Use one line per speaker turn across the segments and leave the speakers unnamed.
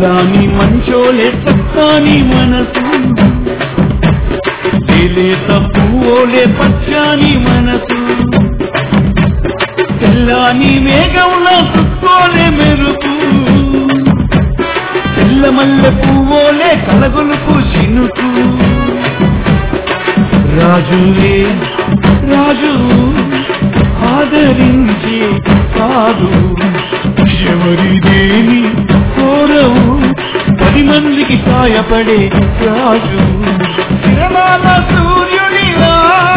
తెల్లాని మంచోలే చక్కాని మనసు లేత పువ్వులే పచ్చాని మనసు తెల్లాని మేఘంలో చుక్కోలే మెరుపు తెల్లమల్లె పువ్వులే కలగొలుపు చినుకు రాజులే రాజు ఆదరించి కాదు ఎవరిదేని కోరవు పది మందికి సాయపడే రాజు కిరణాల సూర్యుడిలా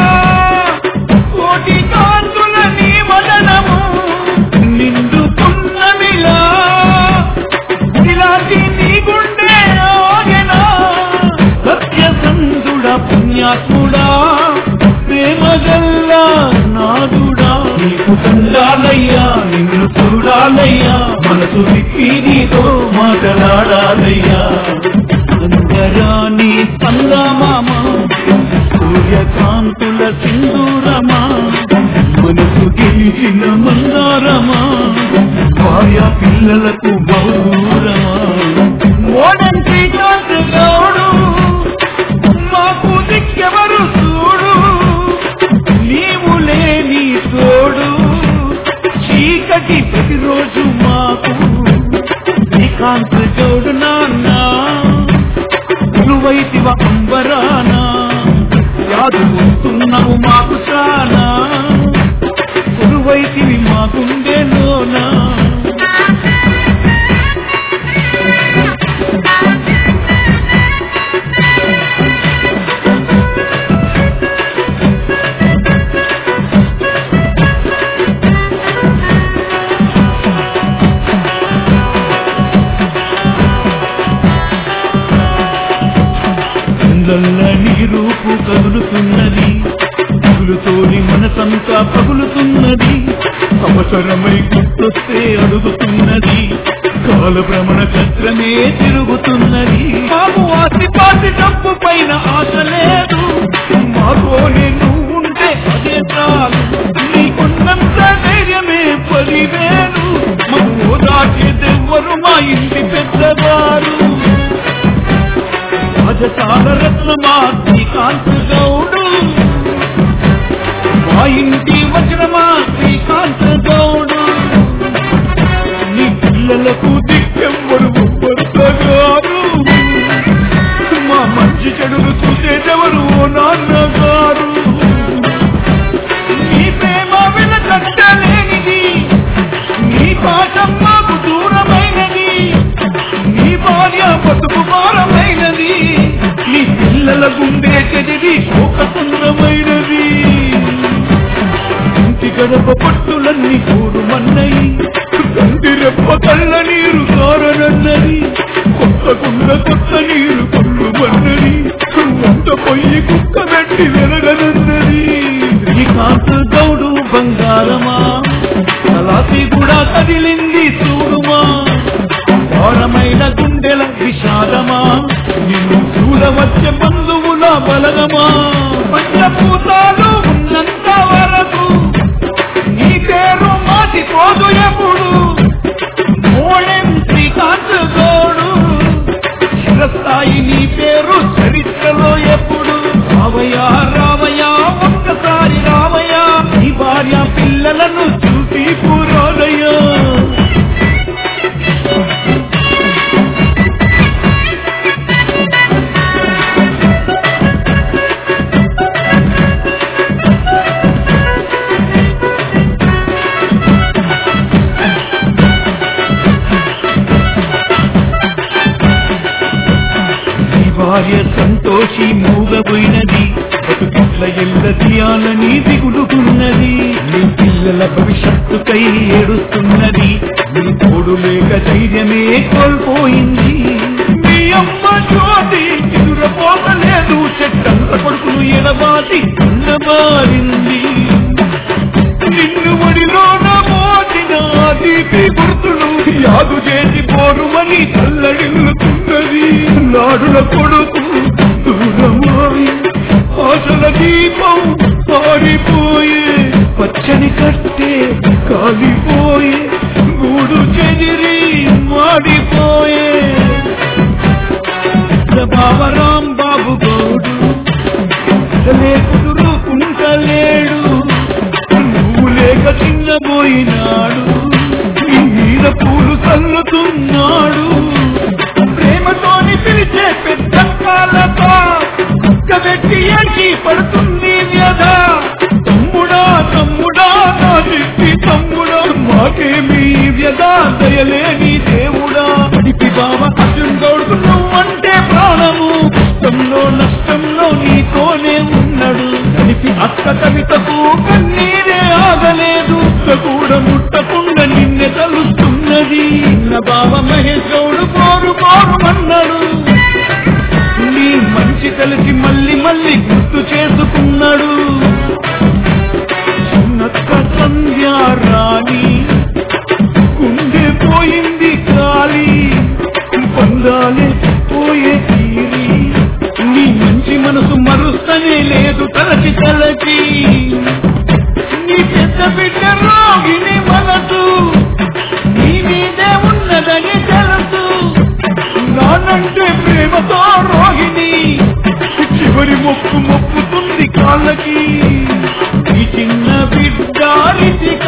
కోటి కాంతుల నీ వదనము నిండు పున్నమిలా ఇలాంటి నీ గుండె ఆగెనా సత్యసంధుడ పుణ్యాత్ముడా ప్రేమగల్లా నాదుడా నీకు తండాలయ్యా నిన్ను చూడాలయ్యా మనసు విప్పి నీతో మాట్లాడాలయ్యా అందరాని సంగమామ సూర్యకాంతుల సింధూరమా మనసు గెలిచిన మందారమా భార్య పిల్లలకు బహుదూరమా మోడన్ శ్రీకాంత్ గౌడు మాకు దిక్కెవరు చూడు నీవు లేని తోడు చీకటి ప్రతిరోజు మాకు శ్రీకాంత్ గౌడు నాన్న గురువైతివ అంబరానా యాదు వస్తున్నావు మాకు చానా గురువైతివి మా గుండెలోనా కళ్ళల్ల నీ రూపు కదులుతున్నది దిగులుతోని మనసంతా పగులుతున్నది అవసరమై గుర్తొస్తే అడుగుతున్నది కాల భ్రమణ చక్రమే తిరుగుతున్నది మాకు ఆస్తిపాటి డబ్బు పైన ఆశ లేదు మాతోనే నువ్వు ఉంటే అదే చాలు నీకున్నంత ధైర్యమే పదివేలు మమ్మో దాచేదెవ్వరు మా ఇంటి పెద్దవారు రాజసాగరత్నమా శ్రీకాంత్ గౌడు మా ఇంటి వజ్రమా శ్రీకాంత్ గౌడు నీ పిల్లలకు దిక్కెవ్వరు ఒప్పరుగారు మా మంచి చెడులు చూసేదెవరు ఓ నాన్నగారు నీ ప్రేమ వెనకట్టలేనిది నీ పాఠం మాకు దూరమైనది నీ భార్య బతుకు భారమైనది నీ పిల్లల గుండె చెదిరి శోకసుందరమైనది ఇంటి గడప పట్టులన్నీ కూడుమన్నయి కంటి రెప్ప కళ్ళ నీరు కారనన్నది కొత్త కుండ కొత్త నీరు కొట్టుమన్నది వంట పొయ్యి కుక్క పెట్టి వెలగనన్నది శ్రీకాంత్ గౌడు బంగారమా తలాసి కూడా కదిలింది చూడుమా ఘోరమైన గుండెల విషాదమా నిన్ను చూడవచ్చే బంధువుల బలగమా పంచభూతాలు ఉన్నంత వరకు నీ పేరు మాసిపోదు ఎప్పుడు మోడెం శ్రీకాంత్ గౌడు చిరస్థాయి నీ పేరు చరిత్రలో ఎప్పుడు రావయ్యా రావయ్యా ఒక్కసారి రావయ్యా నీ భార్య పిల్లలను చూసి పురోదయ్యా నీ భార్య సంతోషి మూగబోయినది బతుకిట్ల ఎల్ల తీయాలని దిగులుకున్నది నీ పిల్లల భవిష్యత్తుకై ఏడుస్తున్నది నీ తోడు లేక ధైర్యమే కోల్పోయింది మీ అమ్మ జ్యోతి ఎదురపోతలేదు చెట్టంత కొడుకును ఎడబాటి ఉండబారింది నిన్ను ఒడిలోన మోచిన దీపి గుర్తులు యాదు చేసి పోరుమని చల్లడిల్లుతున్నది నాడుల కొడుకు దూరమాయి ఆశల దీపం పారిపోయే పచ్చని కట్టే కాలిపోయే గూడు చెదిరి మాడిపోయే బావరాం బాబు గౌడు లేకుదురు కుంటలేడు నువ్వు లేక చిన్నబోయినాడు నీ మీద పూలు చల్లుతున్నాడు ప్రేమతోని పిలిచే పెద్ద కాళ్ళతో పెట్టి ఏడ్చి పడుతుంది వ్యధ తమ్ముడా తమ్ముడా నా చిట్టి తమ్ముడా మాకేమీ వ్యధ దయలేని దేవుడా ఇటు బావ అర్జున్ గౌడు నువ్వంటే ప్రాణము కష్టంలో నష్టంలో నీతోనే ఉన్నాడు కలిపి అక్క కవితకు కన్నీరే ఆగలేదు కూడా ముట్టకుండా నిన్నే తలుస్తున్నది నా బావ మహేష్ గౌడు పోరు పోరుమన్నాడు నీ మంచి కలిసి మళ్ళీ మళ్ళీ గుర్తు చేసుకున్నాడు చిన్నక్క సంధ్యా రాణి గుండె పోయింది కాలి పొందాలే పోయే తీరి నీ మంచి మనసు మరుస్తనే లేదు తలచి తలచి నీ పెద్ద బిడ్డ రోగిని మనసు నీ మీదే ఉన్నదని తెలుసు నానంటే ప్రేమతో రోహిణి చివరి మొక్కు మొక్కుతుంది కాళ్ళకి ఈ చిన్న బిడ్డ రితిక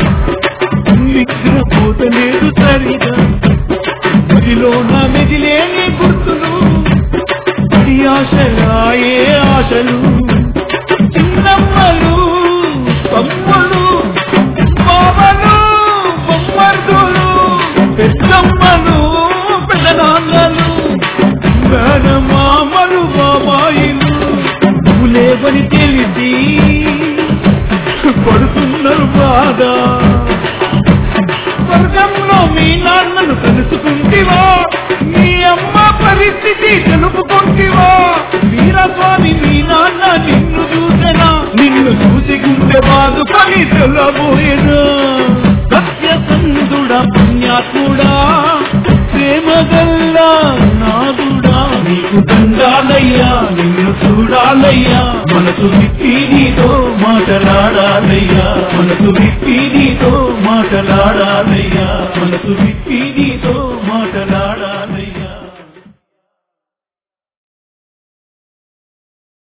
నిద్రపోతలేదు సరిగా మదిలో నా మెదిలేని గుర్తులు ఈ ఆశలాయే ఆశలు చిన్నమ్మలు బొమ్మలు బావలు బొమ్మర్దులు పెద్దమ్మలు పెదనాన్నలు మేనమామలు బాబాయిలు నువ్వు లేవని తెలిసి పడుతున్నారు బాధ స్వర్గంలో మీ నాన్నను కలుసుకుంటివా మీ అమ్మ పరిస్థితి తెలుపుకుంటివా వీరస్వామి మీ నాన్న నిన్ను చూసెనా నిన్ను చూసి గుండె బాదుకొని తెల్లబోయేనా సత్యసంధుడ పుణ్యాత్ముడా ప్రేమగల్లా నాదుడా నీకు దండాలయ్యా నిన్ను చూడాలయ్యా మనసు విప్పి నీతో మాటలాడాలయ్యా మనసు విప్పి నీతో మాటలాడాలయ్యా మనసు విప్పి నీతో